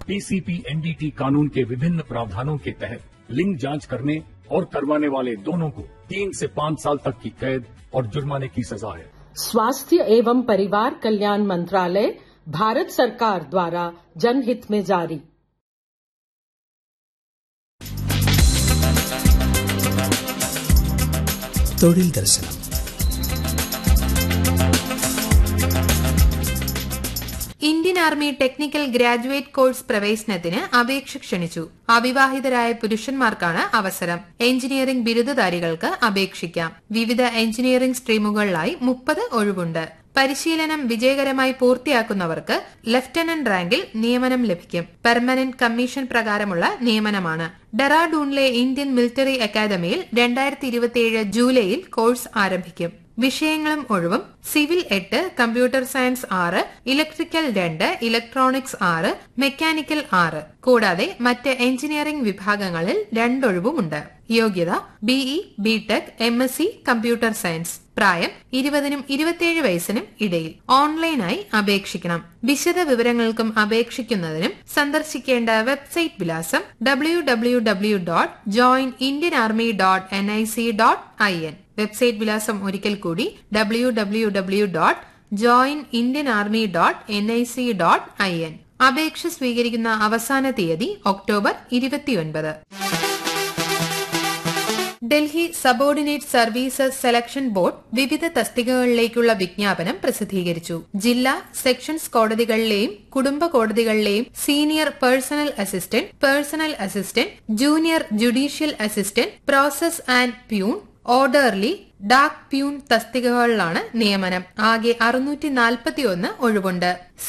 PCP NDT कानून के विभिन्न प्रावधानों के तहत लिंग जांच करने और करवाने वाले दोनों को तीन से पाँच साल तक की कैद और जुर्माने की सजा है स्वास्थ्य एवं परिवार कल्याण मंत्रालय भारत सरकार द्वारा जनहित में जारी തൊഴിൽ ദർശനം Indian Army technical graduate course പ്രവേശനത്തിന് അപേക്ഷ ക്ഷണിച്ചു അവിവാഹിതരായ പുരുഷന്മാർക്കാണ് അവസരം എഞ്ചിനീയറിംഗ് ബിരുദധാരികൾക്ക് അപേക്ഷിക്കാം വിവിധ എഞ്ചിനീയറിംഗ് സ്ട്രീമുകളിലായി മുപ്പത് ഒഴിവുണ്ട് പരിശീലനം വിജയകരമായി പൂർത്തിയാക്കുന്നവർക്ക് ലഫ്റ്റനന്റ് റാങ്കിൽ നിയമനം ലഭിക്കും പെർമനന്റ് കമ്മീഷൻ പ്രകാരമുള്ള നിയമനമാണ് ഡെറാഡൂണിലെ ഇന്ത്യൻ മിലിറ്ററി അക്കാദമിയിൽ രണ്ടായിരത്തി ഇരുപത്തിയേഴ് ജൂലൈയിൽ കോഴ്സ് ആരംഭിക്കും വിഷയങ്ങളും ഒഴിവും സിവിൽ എട്ട് കമ്പ്യൂട്ടർ സയൻസ് ആറ് ഇലക്ട്രിക്കൽ രണ്ട് ഇലക്ട്രോണിക്സ് ആറ് മെക്കാനിക്കൽ ആറ് കൂടാതെ മറ്റ് എഞ്ചിനീയറിംഗ് വിഭാഗങ്ങളിൽ രണ്ടൊഴിവുമുണ്ട് യോഗ്യത BE BTech M S C computer science പ്രായം ഇരുപതിനും ഇരുപത്തിയേഴ് വയസ്സിനും ഇടയിൽ ഓൺലൈനായി അപേക്ഷിക്കണം വിശദ വിവരങ്ങൾക്കും അപേക്ഷിക്കുന്നതിനും സന്ദർശിക്കേണ്ട വെബ്സൈറ്റ് വിലാസം W W W dot join Indian Army dot N I C dot I N website വിലാസം ഒരിക്കൽ കൂടി W W W dot join Indian Army dot N I C dot I N അപേക്ഷ സ്വീകരിക്കുന്ന അവസാന തീയതി ഒക്ടോബർ ഇരുപത്തിയൊൻപത് Delhi subordinate services selection board വിവിധ തസ്തികകളിലേക്കുള്ള വിജ്ഞാപനം പ്രസിദ്ധീകരിച്ചു ജില്ലാ സെക്ഷൻസ് കോടതികളിലെയും കുടുംബ കോടതികളിലെയും senior personal assistant personal assistant junior judicial assistant process and peon orderly dak peon തസ്തികകളിലാണ് നിയമനം ആകെ അറുന്നൂറ്റി നാൽപ്പത്തിയൊന്ന് ഒഴിവുണ്ട്